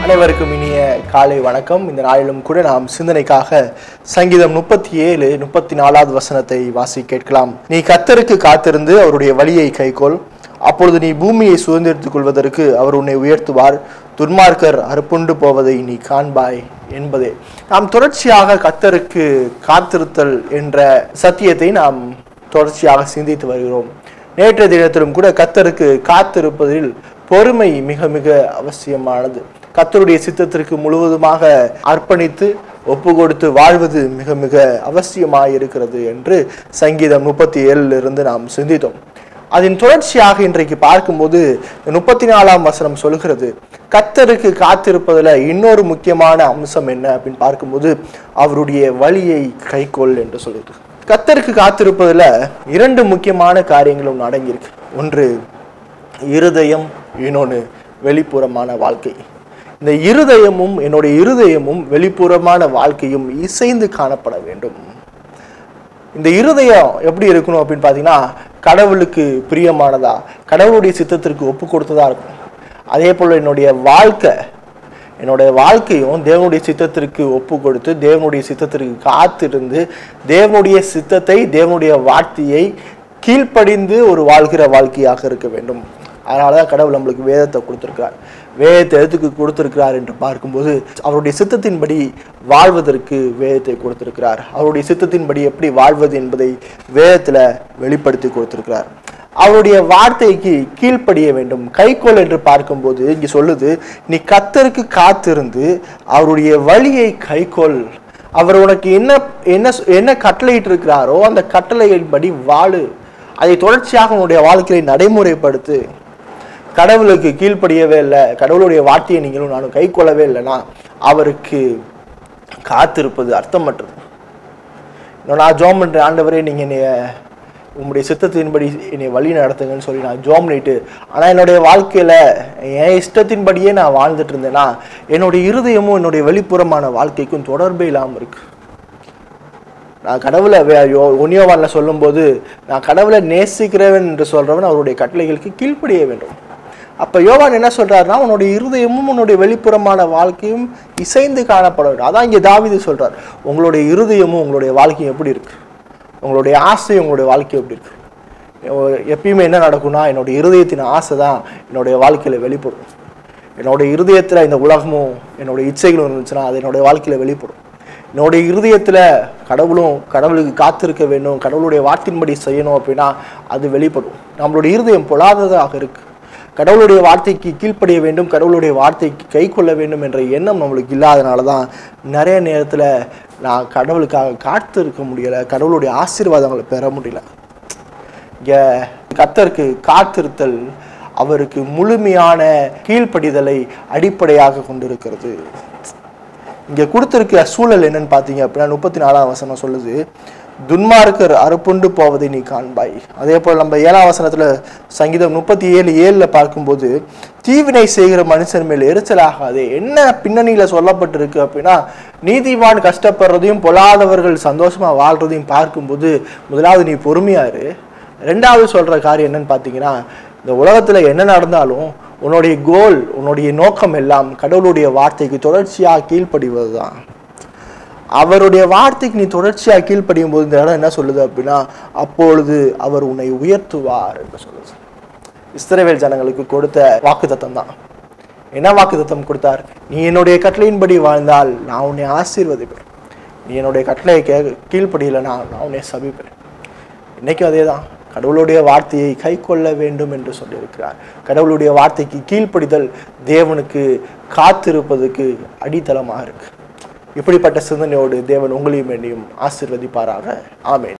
அனைவருக்கும் இனிய காலை வணக்கம் இந்த நாளிலும் கூட நாம் சிந்தனைக்காக சங்கீதம் முப்பத்தி ஏழு முப்பத்தி நாலாவது வசனத்தை வாசி கேட்கலாம் நீ கத்தருக்கு காத்திருந்து அவருடைய வழியை கைக்கொள் அப்பொழுது நீ பூமியை சுதந்திரித்துக் கொள்வதற்கு அவர் உன்னை உயர்த்துவார் துன்மார்க்கர் அறுப்புண்டு போவதை நீ காண்பாய் என்பதே நாம் தொடர்ச்சியாக கத்தருக்கு காத்திருத்தல் என்ற சத்தியத்தை நாம் தொடர்ச்சியாக சிந்தித்து வருகிறோம் நேற்றைய தினத்திலும் கூட கத்தருக்கு காத்திருப்பதில் பொறுமை மிக மிக அவசியமானது கத்தருடைய சித்தத்திற்கு முழுவதுமாக அர்ப்பணித்து ஒப்பு கொடுத்து வாழ்வது மிக மிக அவசியமாக இருக்கிறது என்று சங்கீதம் முப்பத்தி ஏழுல இருந்து நாம் சிந்தித்தோம் அதன் தொடர்ச்சியாக இன்றைக்கு பார்க்கும்போது முப்பத்தி நாலாம் வசனம் சொல்கிறது கத்தருக்கு காத்திருப்பதுல இன்னொரு முக்கியமான அம்சம் என்ன அப்படின்னு பார்க்கும்போது அவருடைய வழியை கைக்கொள் என்று சொல்லுது கத்தருக்கு காத்திருப்பதுல இரண்டு முக்கியமான காரியங்களும் அடங்கியிருக்கு ஒன்று இருதயம் இன்னொன்று வெளிப்புறமான வாழ்க்கை இந்த இருதயமும் என்னுடைய இருதயமும் வெளிப்புறமான வாழ்க்கையும் இசைந்து காணப்பட வேண்டும் இந்த இருதயம் எப்படி இருக்கணும் அப்படின்னு பார்த்தீங்கன்னா கடவுளுக்கு பிரியமானதா கடவுளுடைய சித்தத்திற்கு ஒப்பு கொடுத்ததா இருக்கும் அதே போல் என்னுடைய வாழ்க்கை என்னுடைய வாழ்க்கையும் தேவனுடைய சித்தத்திற்கு ஒப்பு கொடுத்து தேவனுடைய சித்தத்திற்கு காத்திருந்து தேவனுடைய சித்தத்தை தேவனுடைய வார்த்தையை கீழ்ப்படிந்து ஒரு வாழ்கிற வாழ்க்கையாக இருக்க வேண்டும் அதனால தான் கடவுள் நம்மளுக்கு வேதத்தை கொடுத்துருக்கிறார் வேதத்தை எதுக்கு கொடுத்துருக்கிறார் என்று பார்க்கும்போது அவருடைய சித்தத்தின்படி வாழ்வதற்கு வேதத்தை கொடுத்திருக்கிறார் அவருடைய சித்தத்தின்படி எப்படி வாழ்வது என்பதை வேதத்தில் வெளிப்படுத்தி கொடுத்திருக்கிறார் அவருடைய வார்த்தைக்கு கீழ்ப்படிய வேண்டும் கைக்கோள் என்று பார்க்கும்போது இங்கே சொல்லுது நீ கத்தருக்கு காத்திருந்து அவருடைய வழியை கைக்கோள் அவர் உனக்கு என்ன என்ன என்ன கட்டளையிட்டு இருக்கிறாரோ அந்த கட்டளையின்படி வாழு அதை தொடர்ச்சியாக உன்னுடைய வாழ்க்கையை நடைமுறைப்படுத்து கடவுளுக்கு கீழ்ப்படியவே இல்லை கடவுளுடைய வார்த்தையை நீங்களும் நானும் கை கொள்ளவே இல்லைன்னா அவருக்கு காத்திருப்பது அர்த்தமற்றது இன்னும் நான் ஜோம் பண்ணுற ஆண்டவரே நீங்கள் என்னைய உங்களுடைய சித்தத்தின்படி என்னை வழி நடத்துங்கன்னு சொல்லி நான் ஜோம் பண்ணிட்டு ஆனால் என்னுடைய வாழ்க்கையில் என் இஷ்டத்தின்படியே நான் வாழ்ந்துட்டு இருந்தேன்னா என்னுடைய இருதயமும் என்னுடைய வெளிப்புறமான வாழ்க்கைக்கும் தொடர்பே இல்லாமல் இருக்கு நான் கடவுளை ஒன்னியோவானில் சொல்லும்போது நான் கடவுளை நேசிக்கிறவன் என்று சொல்றவன் அவருடைய கட்டளைகளுக்கு கீழ்ப்படிய வேண்டும் அப்போ யோவான் என்ன சொல்றாருன்னா உன்னுடைய இருதயமும் உன்னுடைய வெளிப்புறமான வாழ்க்கையும் இசைந்து காணப்பட வேண்டும் அதான் இங்கே தாவிது சொல்றார் உங்களுடைய இருதயமும் உங்களுடைய வாழ்க்கையும் எப்படி இருக்கு உங்களுடைய ஆசை உங்களுடைய வாழ்க்கை எப்படி இருக்கு எப்பயுமே என்ன நடக்கும்னா என்னுடைய இருதயத்தின் ஆசை தான் என்னுடைய வாழ்க்கையில் வெளிப்படும் என்னுடைய இருதயத்தில் இந்த உலகமும் என்னுடைய இச்சைகளும் இருந்துச்சுன்னா அது என்னுடைய வாழ்க்கையில் வெளிப்படும் என்னுடைய இருதயத்தில் கடவுளும் கடவுளுக்கு காத்திருக்க வேண்டும் கடவுளுடைய வார்த்தையின்படி செய்யணும் அப்படின்னா அது வெளிப்படும் நம்மளுடைய இருதயம் பொழாததாக இருக்கு கடவுளுடைய வார்த்தைக்கு கீழ்ப்படிய வேண்டும் கடவுளுடைய வார்த்தைக்கு கை கொள்ள வேண்டும் என்ற எண்ணம் நம்மளுக்கு இல்லாதனால தான் நிறைய நேரத்தில் நான் கடவுளுக்காக காத்திருக்க முடியலை கடவுளுடைய ஆசீர்வாதங்களை பெற முடியல இங்கே கத்தருக்கு காத்திருத்தல் அவருக்கு முழுமையான கீழ்ப்படிதலை அடிப்படையாக கொண்டிருக்கிறது இங்கே கொடுத்துருக்க சூழல் என்னன்னு பார்த்தீங்க அப்படின்னா முப்பத்தி நாலாம் வசனம் சொல்லுது துன்மார்க்கர் அறுப்புண்டு போவதை நீ காண்பாய் அதே போல் நம்ம ஏழாம் வசனத்தில் சங்கீதம் முப்பத்தி ஏழு ஏழில் பார்க்கும்போது தீவினை செய்கிற மனுஷன் மேல் எரிச்சலாகாதே என்ன பின்னணியில் சொல்லப்பட்டிருக்கு அப்படின்னா நீதிவான் கஷ்டப்படுறதையும் பொல்லாதவர்கள் சந்தோஷமாக வாழ்றதையும் பார்க்கும்போது முதலாவது நீ பொறுமையாரு ரெண்டாவது சொல்கிற காரியம் என்னன்னு பார்த்தீங்கன்னா இந்த உலகத்தில் என்ன நடந்தாலும் உன்னுடைய கோல் உன்னுடைய நோக்கம் எல்லாம் கடவுளுடைய வார்த்தைக்கு தொடர்ச்சியாக கீழ்ப்படிவது தான் அவருடைய வார்த்தைக்கு நீ தொடர்ச்சியாக கீழ்ப்படியும் போது இந்த இடம் என்ன சொல்லுது அப்படின்னா அப்பொழுது அவர் உன்னை உயர்த்துவார் என்று சொல்லுது இஸ்ரவேல் ஜனங்களுக்கு கொடுத்த வாக்குத்தத்தம் தான் என்ன வாக்குத்தத்தம் கொடுத்தார் நீ என்னுடைய கட்டளையின்படி வாழ்ந்தால் நான் உன்னை ஆசீர்வதிப்பேன் நீ என்னுடைய கட்டளையை கே கீழ்ப்படியலைனா நான் உன்னை சபிப்பேன் இன்னைக்கும் அதே தான் கடவுளுடைய வார்த்தையை கை கொள்ள வேண்டும் என்று சொல்லியிருக்கிறார் கடவுளுடைய வார்த்தைக்கு கீழ்ப்படிதல் தேவனுக்கு காத்திருப்பதுக்கு அடித்தளமாக இருக்கு இப்படிப்பட்ட சிந்தனையோடு தேவன் உங்களையும் என்னையும் ஆசிர்வதிப்பாராக ஆமேன்